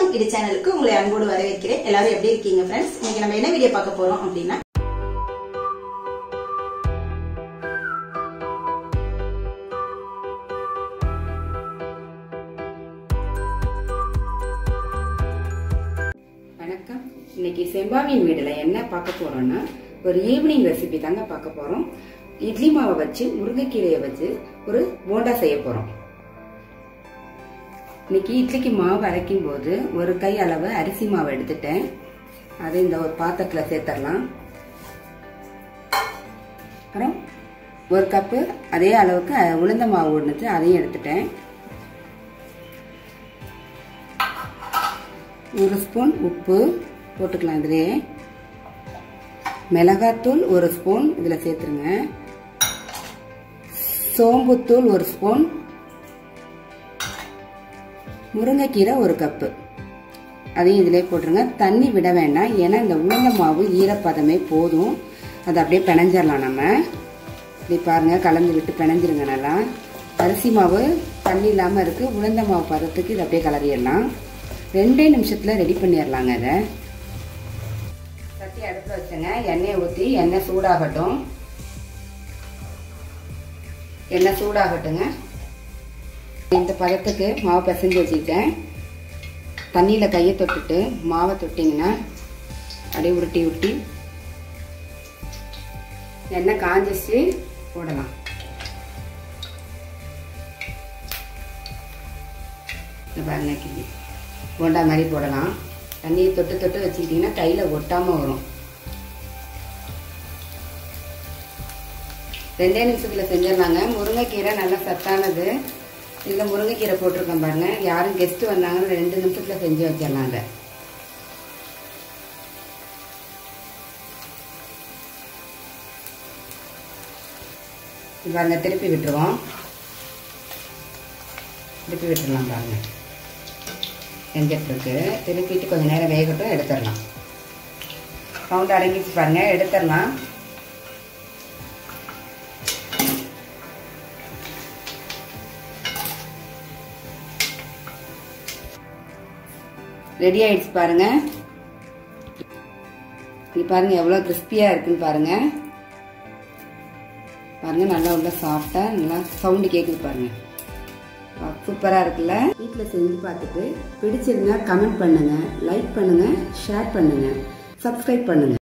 வணக்கம் இது சேனலுக்கு உங்களை அன்போடு வரவேற்கிறேன் எல்லாரும் எப்படி இருக்கீங்க ஃப்ரெண்ட்ஸ் இன்னைக்கு நம்ம என்ன வீடியோ பார்க்க போறோம் அப்படின்னா வணக்கம் இன்னைக்கு செம்பாவின் வீடுல என்ன பார்க்க போறோம்னா ஒரு ஈவினிங் ரெசிபி தாங்க பார்க்க போறோம் இட்லி மாவை வச்சு முருங்கைக்கீரையை வச்சு ஒரு போண்டா செய்ய போறோம் இன்னைக்கு இட்லிக்கு மாவு அரைக்கும் போது ஒரு கை அளவு அரிசி மாவு எடுத்துட்டேன் அதை இந்த ஒரு பாத்திரத்துல சேர்த்துடலாம் அப்புறம் ஒரு கப்பு அதே அளவுக்கு அஹ், உளுந்த மாவு ஒன்றுச்சு அதையும் எடுத்துட்டேன் ஒரு ஸ்பூன் உப்பு போட்டுக்கலாம் இதுலேயே மிளகாத்தூள் ஒரு ஸ்பூன் இதில் சேர்த்துருங்க சோம்புத்தூள் ஒரு ஸ்பூன் முருங்கைக்கீரை ஒரு கப்பு அதையும் இதிலே போட்டுருங்க தண்ணி விட வேண்டாம் ஏன்னா இந்த உளுந்த மாவு ஈரப்பதமே போதும் அதை அப்படியே பிணைஞ்சிடலாம் நம்ம இப்படி பாருங்க கலந்து விட்டு பிணைஞ்சிருங்க நல்லா அரிசி மாவு தண்ணி இல்லாமல் இருக்குது உளுந்த மாவு பதத்துக்கு இதை அப்படியே கலரிடலாம் ரெண்டே நிமிஷத்தில் ரெடி பண்ணிடலாங்க இதை சட்டி அடுப்பில் வச்சேங்க எண்ணெயை ஊற்றி எண்ணெய் சூடாகட்டும் எண்ணெய் சூடாகட்டுங்க இந்த பதத்துக்கு மாவு பிசைஞ்சு வச்சுக்கிட்டேன் தண்ணியில் கையை தொட்டுட்டு மாவை தொட்டிங்கன்னா அப்படியே உருட்டி உருட்டி எண்ணெய் காஞ்சிச்சு போடலாம் இந்த பாருங்க கிள்ளி போண்டா மாதிரி போடலாம் தண்ணியை தொட்டு தொட்டு வச்சுக்கிட்டிங்கன்னா கையில் ஒட்டாமல் வரும் ரெண்டே நிமிஷத்தில் செஞ்சிடலாங்க முருங்கைக்கீரை நல்லா சத்தானது இதில் முருங்கைக்கீரை போட்டிருக்கேன் பாருங்க யாரும் கெஸ்ட் வந்தாங்கன்னா ரெண்டு நிமிஷத்தில் செஞ்சு வச்சிடலாம் அதை இது பாருங்க திருப்பி விட்டுருவோம் திருப்பி விட்டுடலாம் பாருங்க வெந்துட்டு இருக்கு திருப்பிட்டு கொஞ்ச நேரம் வேகட்டும் எடுத்துடலாம் சவுண்ட் அடங்கிச்சு பாருங்க எடுத்துடலாம் ரெடி ஆயிடுச்சு பாருங்க இது பாருங்க எவ்வளவு கிறிஸ்பியா இருக்குன்னு பாருங்க பாருங்க நல்லா உள்ள சாஃப்டா நல்லா சவுண்டு கேக்குது பாருங்க சூப்பரா இருக்குல்ல வீட்டில் செஞ்சு பார்த்துட்டு பிடிச்சிருந்தா கமெண்ட் பண்ணுங்க லைக் பண்ணுங்க ஷேர் பண்ணுங்க சப்ஸ்கிரைப் பண்ணுங்க